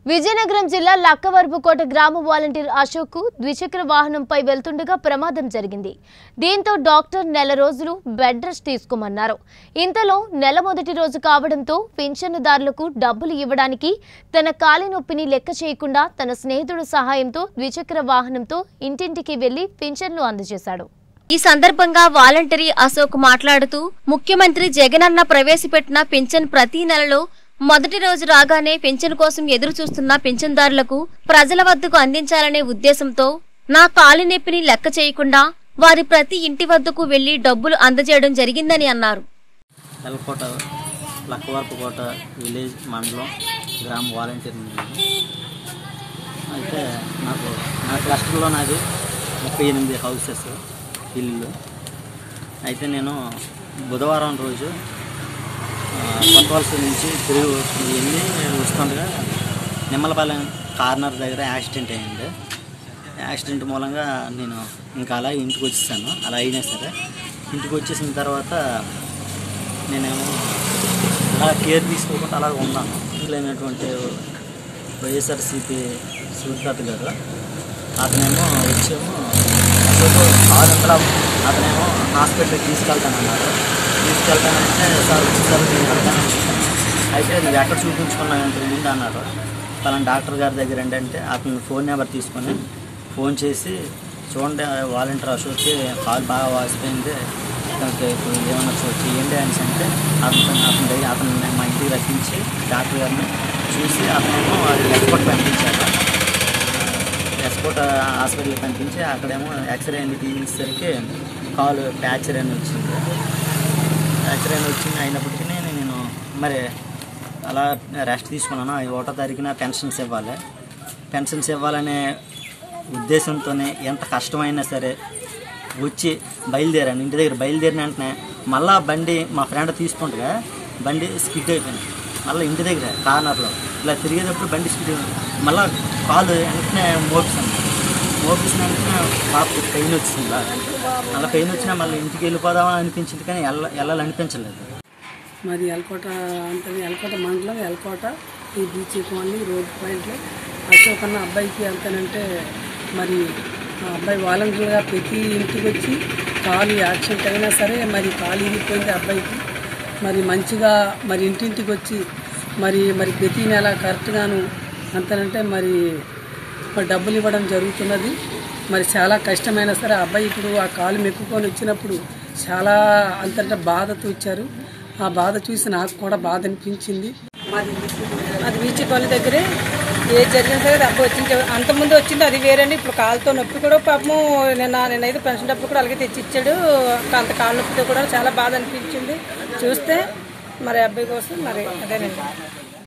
విజయనగరం జిల్లా లక్కవరపుకోట గ్రామ వాలంటీర్ అశోక్ ద్విచక్ర వాహనంపై వెళ్తుండగా ప్రమాదం జరిగింది దీంతో డాక్టర్ నెల రోజులు బెడ్ రెస్ట్ తీసుకోమన్నారు ఇంతలో నెల మొదటి రోజు కావడంతో పింఛనుదారులకు డబ్బులు ఇవ్వడానికి తన కాలి నొప్పిని లెక్క చేయకుండా తన స్నేహితుడు సహాయంతో ద్విచక్ర వాహనంతో ఇంటింటికి వెళ్లి పింఛన్లు అందజేశాడు ఈ సందర్భంగా వాలంటరీ అశోక్ మాట్లాడుతూ ముఖ్యమంత్రి జగనన్న ప్రవేశపెట్టిన పింఛన్ ప్రతి నెలలో మొదటి రోజు రాగానే పింఛన్ కోసం ఎదురు చూస్తున్న పింఛన్దారులకు ప్రజల వద్దకు అందించాలనే ఉద్దేశంతో నా కాలి నొప్పిని లెక్క చేయకుండా వారి ప్రతి ఇంటి వద్దకు వెళ్లి డబ్బులు అందజేయడం జరిగిందని అన్నారు ఎల్కోట లక్కవరపుకోట విలేజ్ మండలం గ్రామ వాలంటీర్ నేను అయితే నాకు నా క్లస్టర్లో నాది ముప్పై ఎనిమిది హౌసెస్ ఇల్లు అయితే నేను బుధవారం రోజు ఆ, కొత్తవలస నుంచి తిరిగి వెళ్ళి వస్తుండగా నిమ్మలపాలెం కార్నర్ దగ్గర యాక్సిడెంట్ అయింది యాక్సిడెంట్ మూలంగా నేను ఇంకా అలా ఇంటికి వచ్చేసాను అలా అయినా సరే ఇంటికి వచ్చేసిన తర్వాత నేనేమో అలా కేర్ తీసుకోకుండా అలా ఉన్నాను లేనటువంటి వైఎస్ఆర్సీపీ సూర్యకాంత్ గారు అతనేమో వచ్చేమో అసలు ఆరంతరా అతనేమో హాస్పిటల్కి తీసుకెళ్తానన్నారు తీసుకెళ్తానంటే సార్ వచ్చేసారి నేను వెళ్తాను అయితే నువ్వు ఎక్కడ చూపించుకున్నావు ఇంతకు ముందు అన్నారు పలానా డాక్టర్ గారి దగ్గర ఏంటంటే అతని ఫోన్ నెంబర్ తీసుకొని ఫోన్ చేసి చూడండి వాలంటీర్ అశోక్కి కాలు బాగా వాసిపోయింది దానికి ఇప్పుడు ఏమన్నా చూ చేయండి అనేసి అంటే అతను అతని దగ్గర అతను మా ఇంటికి రప్పించి డాక్టర్ గారిని చూసి అతనేమో అది ఎక్స్పోర్ట్ పంపించారు ఎక్స్పోర్ట్ హాస్పిటల్కి పంపించి అక్కడేమో ఎక్స్రే అని తీసేసరికి కాలు ప్యాచర్ అని వచ్చింది ప్యాచర్ అని వచ్చింది అయినప్పటికీ నేను మరి అలా రెస్ట్ తీసుకున్నాను ఈ ఒకటో తారీఖున పెన్షన్స్ ఇవ్వాలి పెన్షన్స్ ఇవ్వాలనే ఉద్దేశంతోనే ఎంత కష్టమైనా సరే వచ్చి బయలుదేరాను ఇంటి దగ్గర బయలుదేరిన వెంటనే మళ్ళా బండి మా ఫ్రెండ్ తీసుకుంటగా బండి స్కిడ్ అయిపోయింది మళ్ళీ ఇంటి దగ్గర కార్నర్లో ఇలా తిరిగేటప్పుడు బండి స్కిడ్ అయిపోయింది మళ్ళీ కాలు వెంటనే మోపిస్తాను మోపిసిన వెంటనే పాపకు పెయిన్ వచ్చింది బాగా. అలా పెయిన్ వచ్చినా మళ్ళీ ఇంటికి వెళ్ళిపోదామని అనిపించింది కానీ వెళ్ళ వెళ్ళాలనిపించలేదు మాది ఎల్కోట అంటే ఎల్కోట మండలం ఎల్కోట ఈ బీచ్ కాలనీ రోడ్ పాయింట్లో అశోక్ అన్న అబ్బాయికి వెళ్తానంటే మరి ఆ అబ్బాయి వాలంటీర్గా ప్రతి ఇంటికి వచ్చి కాలు యాక్సిడెంట్ అయినా సరే మరి కాలు ఇరిగిపోయింది అబ్బాయికి మరి మంచిగా మరి ఇంటింటికి వచ్చి మరి మరి ప్రతి నెల కరెక్ట్గాను అంతనంటే మరి మరి డబ్బులు ఇవ్వడం జరుగుతున్నది మరి చాలా కష్టమైనా సరే ఆ అబ్బాయి ఇప్పుడు ఆ కాలు మెక్కుకొని వచ్చినప్పుడు చాలా అంతటా బాధతో ఇచ్చారు ఆ బాధ చూసి నాకు కూడా బాధ అనిపించింది అది బీచ్ కాలనీ దగ్గరే ఏది జరిగినా సరే డబ్బు వచ్చింది అంతకుముందు వచ్చింది అది వేరండి ఇప్పుడు కాలుతో నొప్పి కూడా పాపము నిన్న నేనైతే పెన్షన్ డబ్బు కూడా అలాగే తెచ్చి ఇచ్చాడు అంత కాలు నొప్పితో కూడా చాలా బాధ అనిపించింది చూస్తే మరి అబ్బాయి కోసం మరి అదేనండి